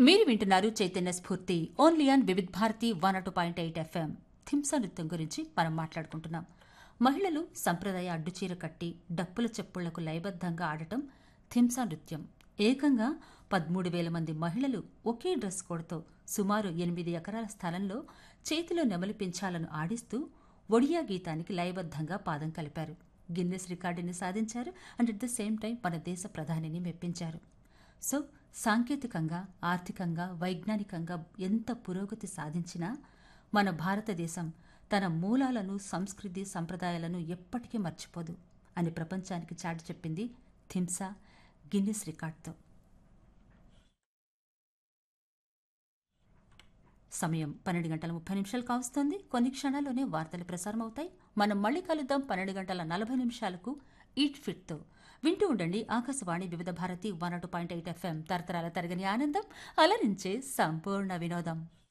మీరు వింటున్నారు Chaitanya Spoorthi only on Vividh Bharati one two point eight FM Dhimsa నృత్యం గురించి మనం మాట్లాడుకుంటున్నాం మహిళలు సంప్రదాయ అడ్డుచీర కట్టి డప్పుల చెప్పుళ్లకు లయబద్ధంగా ఆడటం థింసా నృత్యం ఏకంగా పదమూడు వేల మంది మహిళలు ఒకే డ్రెస్ కోడ్తో సుమారు ఎనిమిది ఎకరాల స్థలంలో చేతిలో నెమలి పింఛాలను ఆడిస్తూ ఒడియా గీతానికి లయబద్ధంగా పాదం కలిపారు గిన్నెస్ రికార్డుని సాధించారు and at the same time మన దేశ ప్రధానిని మెప్పించారు సో సాంకేతికంగా ఆర్థికంగా వైజ్ఞానికంగా ఎంత పురోగతి సాధించినా మన భారతదేశం తన మూలాలను సంస్కృతి సంప్రదాయాలను ఎప్పటికీ మర్చిపోదు అని ప్రపంచానికి చాటి చెప్పింది థింసా గిన్నిస్ రికార్డ్తో సమయం పన్నెండు గంటల ముప్పై నిమిషాలు కావస్తోంది కొన్ని క్షణాల్లోనే వార్తలు ప్రసారం అవుతాయి మనం మళ్ళీ కలుద్దాం పన్నెండు గంటల నలభై నిమిషాలకు ఈట్ ఫిట్తో వింటూ ఉండండి Akashvani Vividh Bharati one two point eight FM తరతరాల తరగని ఆనందం అలరించే సంపూర్ణ వినోదం